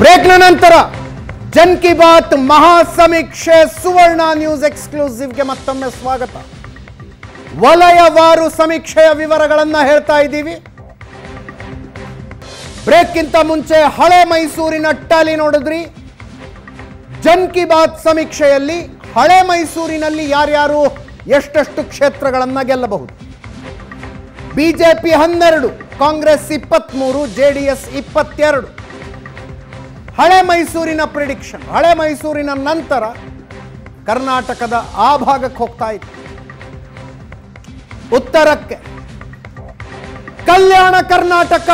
ಬ್ರೇಕ್ನ ನಂತರ ಜನ್ ಕಿ ಬಾತ್ ಮಹಾ ಸಮೀಕ್ಷೆ ಸುವರ್ಣ ನ್ಯೂಸ್ ಎಕ್ಸ್ಕ್ಲೂಸಿವ್ಗೆ ಮತ್ತೊಮ್ಮೆ ಸ್ವಾಗತ ವಲಯವಾರು ಸಮೀಕ್ಷೆಯ ವಿವರಗಳನ್ನ ಹೇಳ್ತಾ ಇದ್ದೀವಿ ಬ್ರೇಕ್ಗಿಂತ ಮುಂಚೆ ಹಳೆ ಮೈಸೂರಿನ ಟಾಲಿ ನೋಡಿದ್ರಿ ಜನ್ ಕಿ ಬಾತ್ ಸಮೀಕ್ಷೆಯಲ್ಲಿ ಹಳೆ ಮೈಸೂರಿನಲ್ಲಿ ಯಾರ್ಯಾರು ಎಷ್ಟೆಷ್ಟು ಕ್ಷೇತ್ರಗಳನ್ನ ಗೆಲ್ಲಬಹುದು ಬಿಜೆಪಿ ಹನ್ನೆರಡು ಕಾಂಗ್ರೆಸ್ ಇಪ್ಪತ್ಮೂರು ಜೆಡಿಎಸ್ ಇಪ್ಪತ್ತೆರಡು ಹಳೆ ಮೈಸೂರಿನ ಪ್ರಿಡಿಕ್ಷನ್ ಹಳೆ ಮೈಸೂರಿನ ನಂತರ ಕರ್ನಾಟಕದ ಆ ಭಾಗಕ್ಕೆ ಹೋಗ್ತಾ ಇತ್ತು ಉತ್ತರಕ್ಕೆ ಕಲ್ಯಾಣ ಕರ್ನಾಟಕ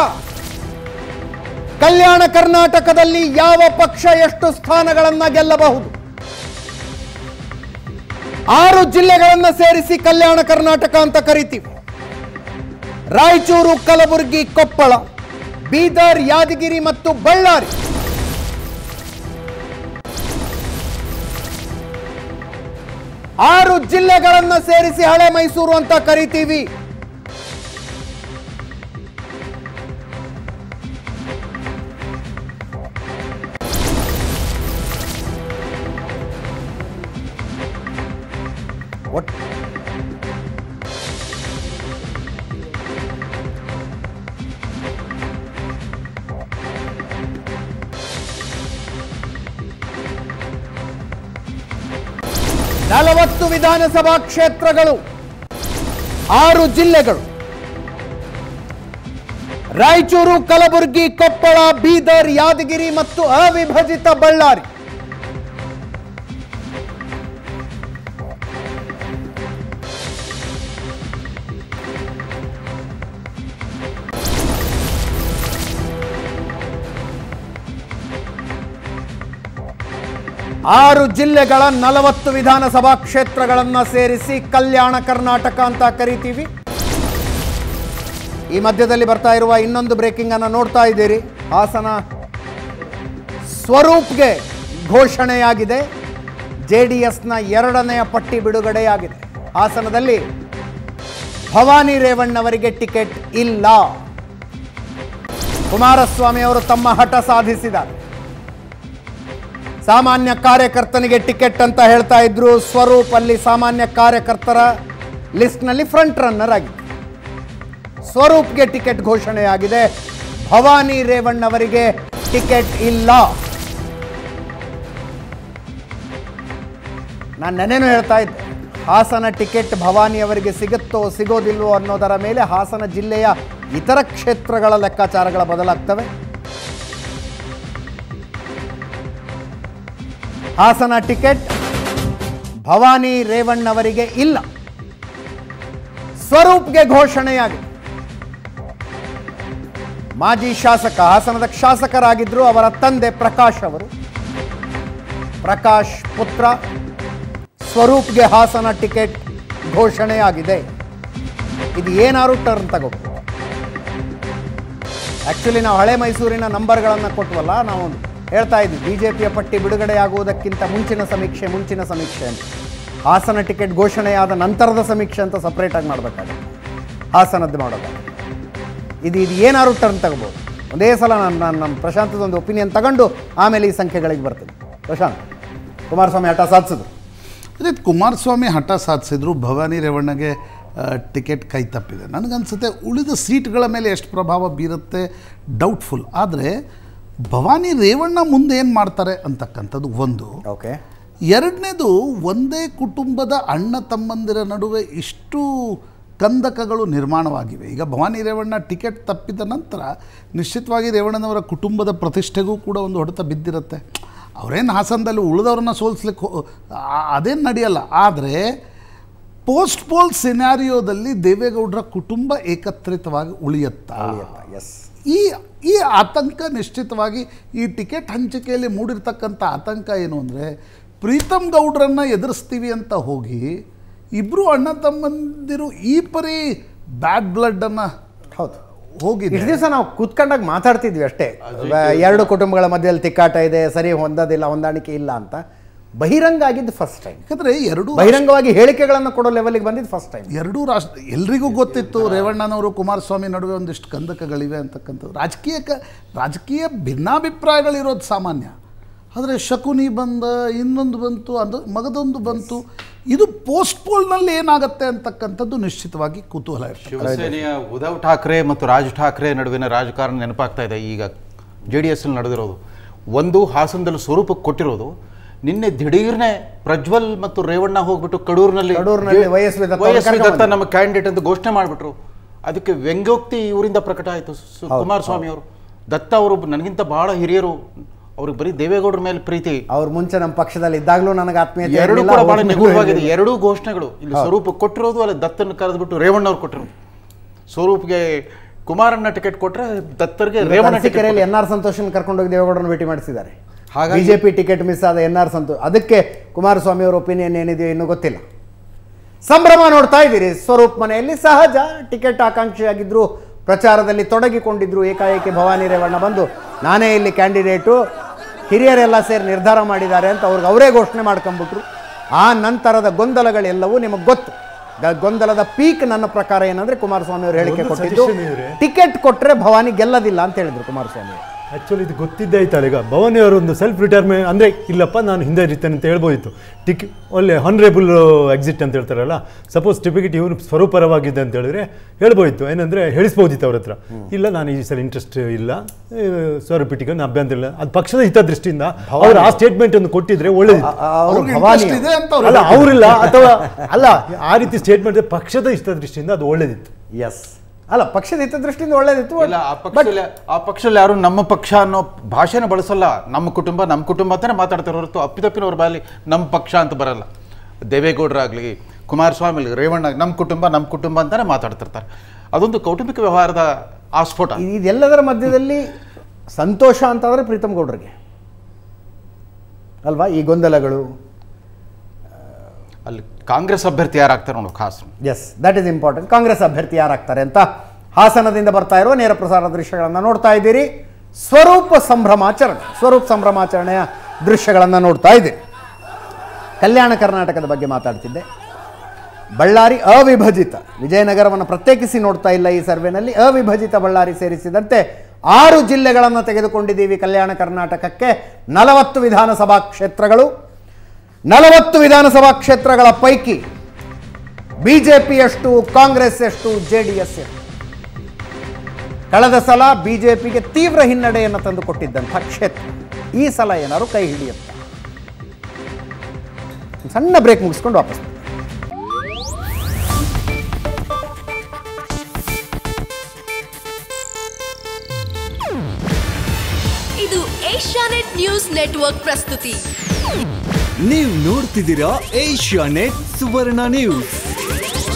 ಕಲ್ಯಾಣ ಕರ್ನಾಟಕದಲ್ಲಿ ಯಾವ ಪಕ್ಷ ಎಷ್ಟು ಸ್ಥಾನಗಳನ್ನ ಗೆಲ್ಲಬಹುದು ಆರು ಜಿಲ್ಲೆಗಳನ್ನ ಸೇರಿಸಿ ಕಲ್ಯಾಣ ಕರ್ನಾಟಕ ಅಂತ ಕರಿತೀವಿ ರಾಯಚೂರು ಕಲಬುರಗಿ ಕೊಪ್ಪಳ ಬೀದರ್ ಯಾದಗಿರಿ ಮತ್ತು ಬಳ್ಳಾರಿ ಆರು ಜಿಲ್ಲೆಗಳನ್ನ ಸೇರಿಸಿ ಹಳೆ ಮೈಸೂರು ಅಂತ ಕರಿತೀವಿ ಒಟ್ಟು ನಲವತ್ತು ವಿಧಾನಸಭಾ ಕ್ಷೇತ್ರಗಳು ಆರು ಜಿಲ್ಲೆಗಳು ರಾಯಚೂರು ಕಲಬುರಗಿ ಕೊಪ್ಪಳ ಬೀದರ್ ಯಾದಗಿರಿ ಮತ್ತು ಅವಿಭಜಿತ ಬಳ್ಳಾರಿ ಆರು ಜಿಲ್ಲೆಗಳ ನಲವತ್ತು ವಿಧಾನಸಭಾ ಕ್ಷೇತ್ರಗಳನ್ನ ಸೇರಿಸಿ ಕಲ್ಯಾಣ ಕರ್ನಾಟಕ ಅಂತ ಕರಿತೀವಿ ಈ ಮಧ್ಯದಲ್ಲಿ ಬರ್ತಾ ಇರುವ ಇನ್ನೊಂದು ಬ್ರೇಕಿಂಗ್ ಅನ್ನು ನೋಡ್ತಾ ಇದ್ದೀರಿ ಹಾಸನ ಸ್ವರೂಪ್ಗೆ ಘೋಷಣೆಯಾಗಿದೆ ಜೆ ಡಿ ಎಸ್ನ ಎರಡನೆಯ ಪಟ್ಟಿ ಬಿಡುಗಡೆಯಾಗಿದೆ ಹಾಸನದಲ್ಲಿ ಭವಾನಿ ರೇವಣ್ಣವರಿಗೆ ಟಿಕೆಟ್ ಇಲ್ಲ ಕುಮಾರಸ್ವಾಮಿ ಅವರು ತಮ್ಮ ಹಠ ಸಾಧಿಸಿದ್ದಾರೆ ಸಾಮಾನ್ಯ ಕಾರ್ಯಕರ್ತನಿಗೆ ಟಿಕೆಟ್ ಅಂತ ಹೇಳ್ತಾ ಇದ್ರು ಸ್ವರೂಪ್ ಅಲ್ಲಿ ಸಾಮಾನ್ಯ ಕಾರ್ಯಕರ್ತರ ಲಿಸ್ಟ್ನಲ್ಲಿ ಫ್ರಂಟ್ ರನ್ನರ್ ಆಗಿದೆ ಸ್ವರೂಪ್ಗೆ ಟಿಕೆಟ್ ಘೋಷಣೆಯಾಗಿದೆ ಭವಾನಿ ರೇವಣ್ಣವರಿಗೆ ಟಿಕೆಟ್ ಇಲ್ಲ ನಾನು ನೆನೆನೂ ಹೇಳ್ತಾ ಇದ್ದೆ ಹಾಸನ ಟಿಕೆಟ್ ಭವಾನಿ ಅವರಿಗೆ ಸಿಗುತ್ತೋ ಸಿಗೋದಿಲ್ವೋ ಅನ್ನೋದರ ಮೇಲೆ ಹಾಸನ ಜಿಲ್ಲೆಯ ಇತರ ಕ್ಷೇತ್ರಗಳ ಲೆಕ್ಕಾಚಾರಗಳ ಬದಲಾಗ್ತವೆ ಹಾಸನ ಟಿಕೆಟ್ ಭವಾನಿ ರೇವಣ್ಣವರಿಗೆ ಇಲ್ಲ ಸ್ವರೂಪ್ಗೆ ಘೋಷಣೆಯಾಗಿದೆ ಮಾಜಿ ಶಾಸಕ ಹಾಸನದ ಶಾಸಕರಾಗಿದ್ದರು ಅವರ ತಂದೆ ಪ್ರಕಾಶ್ ಅವರು ಪ್ರಕಾಶ್ ಪುತ್ರ ಸ್ವರೂಪ್ಗೆ ಹಾಸನ ಟಿಕೆಟ್ ಘೋಷಣೆಯಾಗಿದೆ ಇದು ಏನಾದ್ರು ಟರ್ನ್ ತಗೋಬಹುದು ಆಕ್ಚುಲಿ ನಾವು ಹಳೆ ಮೈಸೂರಿನ ನಂಬರ್ಗಳನ್ನು ಕೊಟ್ವಲ್ಲ ನಾವು ಹೇಳ್ತಾ ಇದ್ವಿ ಬಿಜೆಪಿಯ ಪಟ್ಟಿ ಬಿಡುಗಡೆಯಾಗುವುದಕ್ಕಿಂತ ಮುಂಚಿನ ಸಮೀಕ್ಷೆ ಮುಂಚಿನ ಸಮೀಕ್ಷೆ ಅಂತ ಹಾಸನ ಟಿಕೆಟ್ ಘೋಷಣೆಯಾದ ನಂತರದ ಸಮೀಕ್ಷೆ ಅಂತ ಸಪ್ರೇಟಾಗಿ ಮಾಡಬೇಕಾಗುತ್ತೆ ಹಾಸನದ್ದು ಮಾಡೋದು ಇದು ಇದು ಏನಾದ್ರು ಟರ್ನ್ ತಗೋಬೋದು ಒಂದೇ ಸಲ ನಾನು ನಾನು ನಮ್ಮ ಪ್ರಶಾಂತದೊಂದು ಒಪಿನಿಯನ್ ತಗೊಂಡು ಆಮೇಲೆ ಈ ಸಂಖ್ಯೆಗಳಿಗೆ ಬರ್ತೀನಿ ಪ್ರಶಾಂತ್ ಕುಮಾರಸ್ವಾಮಿ ಹಠ ಸಾಧಿಸಿದ್ರು ಅದೇ ಕುಮಾರಸ್ವಾಮಿ ಹಠ ಸಾಧಿಸಿದ್ರು ಭವಾನಿ ರೇವಣ್ಣಗೆ ಆ, ಟಿಕೆಟ್ ಕೈ ತಪ್ಪಿದೆ ನನಗನ್ಸುತ್ತೆ ಉಳಿದ ಸೀಟ್ಗಳ ಮೇಲೆ ಎಷ್ಟು ಪ್ರಭಾವ ಬೀರುತ್ತೆ ಡೌಟ್ಫುಲ್ ಆದರೆ ಭವಾನಿ ರೇವಣ್ಣ ಮುಂದೆ ಏನು ಮಾಡ್ತಾರೆ ಅಂತಕ್ಕಂಥದ್ದು ಒಂದು ಓಕೆ ಎರಡನೇದು ಒಂದೇ ಕುಟುಂಬದ ಅಣ್ಣ ತಮ್ಮಂದಿರ ನಡುವೆ ಇಷ್ಟು ಕಂದಕಗಳು ನಿರ್ಮಾಣವಾಗಿವೆ ಈಗ ಭವಾನಿ ರೇವಣ್ಣ ಟಿಕೆಟ್ ತಪ್ಪಿದ ನಂತರ ನಿಶ್ಚಿತವಾಗಿ ರೇವಣ್ಣನವರ ಕುಟುಂಬದ ಪ್ರತಿಷ್ಠೆಗೂ ಕೂಡ ಒಂದು ಹೊಡೆತ ಬಿದ್ದಿರುತ್ತೆ ಅವರೇನು ಹಾಸನದಲ್ಲಿ ಉಳಿದವ್ರನ್ನ ಸೋಲಿಸ್ಲಿಕ್ಕೆ ಹೋ- ಆ- ಅದೇನು ನಡೆಯಲ್ಲ ಆದರೆ ಪೋಸ್ಟ್ ಪೋಲ್ ಸಿನಾರಿಯೋದಲ್ಲಿ ದೇವೇಗೌಡರ ಕುಟುಂಬ ಏಕತ್ರಿತವಾಗಿ ಉಳಿಯುತ್ತಾ ಎಸ್ ಈ ಈ ಆತಂಕ ನಿಶ್ಚಿತವಾಗಿ ಈ ಟಿಕೆಟ್ ಹಂಚಿಕೆಯಲ್ಲಿ ಮೂಡಿರ್ತಕ್ಕಂಥ ಆತಂಕ ಏನು ಅಂದರೆ ಪ್ರೀತಮ್ ಗೌಡ್ರನ್ನ ಎದುರಿಸ್ತೀವಿ ಅಂತ ಹೋಗಿ ಇಬ್ಬರು ಅಣ್ಣ ತಮ್ಮಂದಿರು ಈ ಪರಿ ಬ್ಯಾಡ್ ಬ್ಲಡ್ಡನ್ನು ಹೌದು ಹೋಗಿದೆ ಇಷ್ಟು ದಿವಸ ನಾವು ಕೂತ್ಕೊಂಡಾಗ ಮಾತಾಡ್ತಿದ್ವಿ ಅಷ್ಟೇ ಎರಡು ಕುಟುಂಬಗಳ ಮಧ್ಯದಲ್ಲಿ ತಿಕ್ಕಾಟ ಇದೆ ಸರಿ ಹೊಂದೋದಿಲ್ಲ ಹೊಂದಾಣಿಕೆ ಇಲ್ಲ ಅಂತ ಬಹಿರಂಗ ಆಗಿದ್ದು ಫಸ್ಟ್ ಟೈಮ್ ಯಾಕಂದರೆ ಎರಡೂ ಬಹಿರಂಗವಾಗಿ ಹೇಳಿಕೆಗಳನ್ನು ಕೊಡೋ ಲೆವೆಲ್ಗೆ ಬಂದಿದ್ದು ಫಸ್ಟ್ ಟೈಮ್ ಎರಡೂ ರಾಷ್ಟ್ರ ಎಲ್ರಿಗೂ ಗೊತ್ತಿತ್ತು ರೇವಣ್ಣನವರು ಕುಮಾರಸ್ವಾಮಿ ನಡುವೆ ಒಂದಿಷ್ಟು ಕಂದಕಗಳಿವೆ ಅಂತಕ್ಕಂಥದ್ದು ರಾಜಕೀಯಕ್ಕೆ ರಾಜಕೀಯ ಭಿನ್ನಾಭಿಪ್ರಾಯಗಳಿರೋದು ಸಾಮಾನ್ಯ ಆದರೆ ಶಕುನಿ ಬಂದ ಇನ್ನೊಂದು ಬಂತು ಅದು ಮಗದೊಂದು ಬಂತು ಇದು ಪೋಸ್ಟ್ಪೋಲ್ನಲ್ಲಿ ಏನಾಗುತ್ತೆ ಅಂತಕ್ಕಂಥದ್ದು ನಿಶ್ಚಿತವಾಗಿ ಕುತೂಹಲ ಇರ್ತದೆ ಶಿವಸೇನೆಯ ಉದ್ಧವ್ ಠಾಕ್ರೆ ಮತ್ತು ರಾಜ್ ಠಾಕ್ರೆ ನಡುವಿನ ರಾಜಕಾರಣ ನೆನಪಾಗ್ತಾ ಇದೆ ಈಗ ಜೆ ಡಿ ಎಸ್ ನಡೆದಿರೋದು ಒಂದು ಹಾಸನದಲ್ಲಿ ಸ್ವರೂಪಕ್ಕೆ ಕೊಟ್ಟಿರೋದು ನಿನ್ನೆ ದಿಢೀರ್ನೆ ಪ್ರಜ್ವಲ್ ಮತ್ತು ರೇವಣ್ಣ ಹೋಗ್ಬಿಟ್ಟು ಕಡೂರಿನಲ್ಲಿ ಕಡೂರಿನಲ್ಲಿ ವೈ.ಎಸ್. ವಿ ದತ್ತ ವೈ.ಎಸ್. ವಿ ಅವ್ರನ್ನ ದತ್ತ ನಮ್ಮ ಕ್ಯಾಂಡಿಡೇಟ್ ಅಂತ ಘೋಷಣೆ ಮಾಡಿಬಿಟ್ರು ಅದಕ್ಕೆ ವ್ಯಂಗ್ಯೋಕ್ತಿ ಇವರಿಂದ ಪ್ರಕಟ ಆಯಿತು ಕುಮಾರಸ್ವಾಮಿ ಅವರು ದತ್ತ ಅವರು ನನಗಿಂತ ಬಹಳ ಹಿರಿಯರು ಅವ್ರಿಗೆ ಬರೀ ದೇವೇಗೌಡರ ಮೇಲೆ ಪ್ರೀತಿ ಅವ್ರು ಮುಂಚೆ ನಮ್ಮ ಪಕ್ಷದಲ್ಲಿ ಇದ್ದಾಗಲೂ ನನಗೆ ಆತ್ಮೀಯತೆ ಎರಡು ಇರ್ಲಿಲ್ಲ, ಕೂಡ ಬಹಳ ಅವ್ರ ನಿಗೂಢವಾಗಿದೆ ಎರಡೂ ಘೋಷಣೆಗಳು ಇಲ್ಲಿ ಸ್ವರೂಪ ಕೊಟ್ಟಿರೋದು ಅಲ್ಲಿ ದತ್ತನ್ನು ಕರೆದ್ಬಿಟ್ಟು ರೇವಣ್ಣ ಅವ್ರು ಕೊಟ್ಟಿರೋದು ಸ್ವರೂಪ್ಗೆ ಕುಮಾರಣ್ಣ ಟಿಕೆಟ್ ಕೊಟ್ರೆ ದತ್ತರಿಗೆ ರೇವಣ್ಣ ಟಿಕೆಟ್ ಅರಸೀಕೆರೆಯಲ್ಲಿ ಎನ್ ಆರ್ ಸಂತೋಷನ್ ಕರ್ಕೊಂಡೋಗಿ ದೇವೇಗೌಡರನ್ನ ಭೇಟಿ ಮಾಡಿಸಿದ್ದಾರೆ ಹಾಗಾಗಿ- ಬಿಜೆಪಿ ಟಿಕೆಟ್ ಮಿಸ್ ಆದ ಎನ್ ಆರ್ ಸಂತೋಷ್ ಅದಕ್ಕೆ ಕುಮಾರಸ್ವಾಮಿ ಅವರ ಒಪಿನಿಯನ್ ಏನಿದೆಯೋ ಇನ್ನೂ ಗೊತ್ತಿಲ್ಲ ಸಂಭ್ರಮ ನೋಡ್ತಾ ಇದ್ದೀರಿ ಸ್ವರೂಪ್ ಮನೆಯಲ್ಲಿ ಸಹಜ ಟಿಕೆಟ್ ಆಕಾಂಕ್ಷಿಯಾಗಿದ್ರು ಪ್ರಚಾರದಲ್ಲಿ ತೊಡಗಿಕೊಂಡಿದ್ರು ಏಕಾಏಕಿ ಭವಾನಿ ರೇವಣ್ಣ ಬಂದು ನಾನೇ ಇಲ್ಲಿ ಕ್ಯಾಂಡಿಡೇಟು ಹಿರಿಯರೆಲ್ಲ ಸೇರಿ ನಿರ್ಧಾರ ಮಾಡಿದ್ದಾರೆ ಅಂತ ಅವ್ರಿಗೆ ಅವರೇ ಘೋಷಣೆ ಮಾಡ್ಕೊಂಬಿಟ್ರು ಆ ನಂತರದ ಗೊಂದಲಗಳೆಲ್ಲವೂ ನಿಮಗೆ ಗೊತ್ತು ಗ- ಗೊಂದಲದ ಪೀಕ್ ನನ್ನ ಪ್ರಕಾರ ಏನಂದ್ರೆ ಕುಮಾರಸ್ವಾಮಿ ಅವರು ಹೇಳಿಕೆ ಒಂದು ಕೊಟ್ಟಿದ್ದು suggestion ಇವ್ರೆ. ಟಿಕೆಟ್ ಕೊಟ್ಟರೆ ಭವಾನಿ ಗೆಲ್ಲದಿಲ್ಲ ಅಂತ ಹೇಳಿದ್ರು ಕುಮಾರಸ್ವಾಮಿ ಅವರು. ಆ್ಯಕ್ಚುಲಿ ಇದು ಗೊತ್ತಿದ್ದೇ ಆಯ್ತಲ್ಲ ಈಗ ಭವಾನಿ ಅವರು ಒಂದು ಸೆಲ್ಫ್ ರಿಟೈರ್ಮೆಂಟ್ ಅಂದರೆ ಇಲ್ಲಪ್ಪ ನಾನು ಹಿಂದೆ ಇರ್ತೇನೆ ಅಂತ ಹೇಳ್ಬೋದಿತ್ತು ಟಿಕ್ ಒಳ್ಳೆ ಹಾನರೇಬಲ್ ಎಕ್ಸಿಟ್ ಅಂತ ಹೇಳ್ತಾರಲ್ಲ ಸಪೋಸ್ ಟಿಕೆಟ್ ಇವರು ಸ್ವರೂಪರವಾಗಿದೆ ಅಂತ ಹೇಳಿದ್ರೆ ಹೇಳ್ಬೋದಿತ್ತು ಏನಂದರೆ ಹೇಳಿಸ್ಬೋದಿತ್ತು ಅವ್ರ ಹತ್ರ ಇಲ್ಲ ನಾನು ಈ ಸಲ ಇಂಟ್ರೆಸ್ಟ್ ಇಲ್ಲ ಸ್ವರೂಪ ಟಿಕೆಟ್ ಅಭ್ಯಂತರ ಇಲ್ಲ ಅದು ಪಕ್ಷದ ಹಿತದೃಷ್ಟಿಯಿಂದ ಅವರು ಆ ಸ್ಟೇಟ್ಮೆಂಟ್ ಒಂದು ಕೊಟ್ಟಿದ್ರೆ ಒಳ್ಳೇದಿತ್ತು ಆ- ಅವ್ರು ಅವ್ರಿಗೆ ಭವಾನಿ interest ಇದೆ ಅಂತ ಅವ್ರು ಅಲ್ಲ ಅವರಿಲ್ಲ ಅಥವಾ ಅಲ್ಲ ಆ ರೀತಿ ಸ್ಟೇಟ್ಮೆಂಟ್ ಪಕ್ಷದ ಹಿತದೃಷ್ಟಿಯಿಂದ ಅದು ಒಳ್ಳೇದಿತ್ತು ಎಸ್ ಅಲ್ಲ ಪಕ್ಷದ ಹಿತದೃಷ್ಟಿಯಿಂದ ಒಳ್ಳೇದಿತ್ತು ಇಲ್ಲ ಆ ಪಕ್ಷದಲ್ಲಿ ಆ ಪಕ್ಷದಲ್ಲಿ ಯಾರು ನಮ್ಮ ಪಕ್ಷ ಅನ್ನೋ ಭಾಷೆನ ಬಳಸಲ್ಲ ನಮ್ಮ ಕುಟುಂಬ ನಮ್ಮ ಕುಟುಂಬ ಅಂತಾನೆ ಮಾತಾಡ್ತಾರೆ ಹೊರತು ಅಪ್ಪಿತಪ್ಪಿನವ್ರ ಬಾಯಲ್ಲಿ ನಮ್ಮ ಪಕ್ಷ ಅಂತ ಬರಲ್ಲ ದೇವೇಗೌಡರಾಗಲಿ ಕುಮಾರಸ್ವಾಮಿ ಆಗಲಿ ರೇವಣ್ಣ ನಮ್ಮ ಕುಟುಂಬ ನಮ್ಮ ಕುಟುಂಬ ಅಂತಾನೆ ಮಾತಾಡ್ತಿರ್ತಾರೆ ಅದೊಂದು ಕೌಟುಂಬಿಕ ವ್ಯವಹಾರದ ಆಸ್ಫೋಟ ಇದೆಲ್ಲದರ ಮಧ್ಯದಲ್ಲಿ ಸಂತೋಷ ಅಂತಂದ್ರೆ ಪ್ರೀತಮ್ ಗೌಡ್ರಿಗೆ ಅಲ್ವಾ ಈ ಗೊಂದಲಗಳು ಅಲ್ಲಿ ಕಾಂಗ್ರೆಸ್ ಅಭ್ಯರ್ಥಿ ಯಾರಾಗ್ತಾರೆ ನೋಡು ಖಾಸ್ yes that is important Congress ಅಭ್ಯರ್ಥಿ ಯಾರಾಗ್ತಾರೆ ಅಂತ ಹಾಸನದಿಂದ ಬರ್ತಾ ಇರುವ ನೇರ ಪ್ರಸಾರ ದೃಶ್ಯಗಳನ್ನು ನೋಡ್ತಾ ಇದ್ದೀರಿ ಸ್ವರೂಪ ಸಂಭ್ರಮಾಚರಣೆ ಸ್ವರೂಪ ಸಂಭ್ರಮಾಚರಣೆಯ ದೃಶ್ಯಗಳನ್ನು ನೋಡ್ತಾ ಇದ್ದೀರಿ ಕಲ್ಯಾಣ ಕರ್ನಾಟಕದ ಬಗ್ಗೆ ಮಾತಾಡ್ತಿದ್ದೆ ಬಳ್ಳಾರಿ ಅವಿಭಜಿತ ವಿಜಯನಗರವನ್ನು ಪ್ರತ್ಯೇಕಿಸಿ ನೋಡ್ತಾ ಇಲ್ಲ ಈ ಸರ್ವೆನಲ್ಲಿ ಅವಿಭಜಿತ ಬಳ್ಳಾರಿ ಸೇರಿಸಿದಂತೆ ಆರು ಜಿಲ್ಲೆಗಳನ್ನು ತೆಗೆದುಕೊಂಡಿದ್ದೀವಿ ಕಲ್ಯಾಣ ಕರ್ನಾಟಕಕ್ಕೆ ನಲವತ್ತು ವಿಧಾನಸಭಾ ಕ್ಷೇತ್ರಗಳು ನಲವತ್ತು ವಿಧಾನಸಭಾ ಕ್ಷೇತ್ರಗಳ ಪೈಕಿ ಬಿಜೆಪಿ ಎಷ್ಟು ಕಾಂಗ್ರೆಸ್ ಎಷ್ಟು ಜೆ ಡಿ ಎಸ್ ಎಷ್ಟು ಕಳೆದ ಸಲ ಬಿಜೆಪಿಗೆ ತೀವ್ರ ಹಿನ್ನಡೆಯನ್ನು ತಂದುಕೊಟ್ಟಿದ್ದಂಥ ಕ್ಷೇತ್ರ ಈ ಸಲ ಏನಾದ್ರು ಕೈ ಹಿಡಿಯುತ್ತ ಸಣ್ಣ ಬ್ರೇಕ್ ಮುಗಿಸ್ಕೊಂಡು ವಾಪಸ್ ಬನ್ನಿ. ಇದು ಏಷ್ಯಾನೆಟ್ ನ್ಯೂಸ್ ನೆಟ್ವರ್ಕ್ ಪ್ರಸ್ತುತಿ ನೀವು ನೋಡ್ತಿದ್ದೀರಾ ಏಷ್ಯಾ ನೆಟ್ ಸುವರ್ಣ ನ್ಯೂಸ್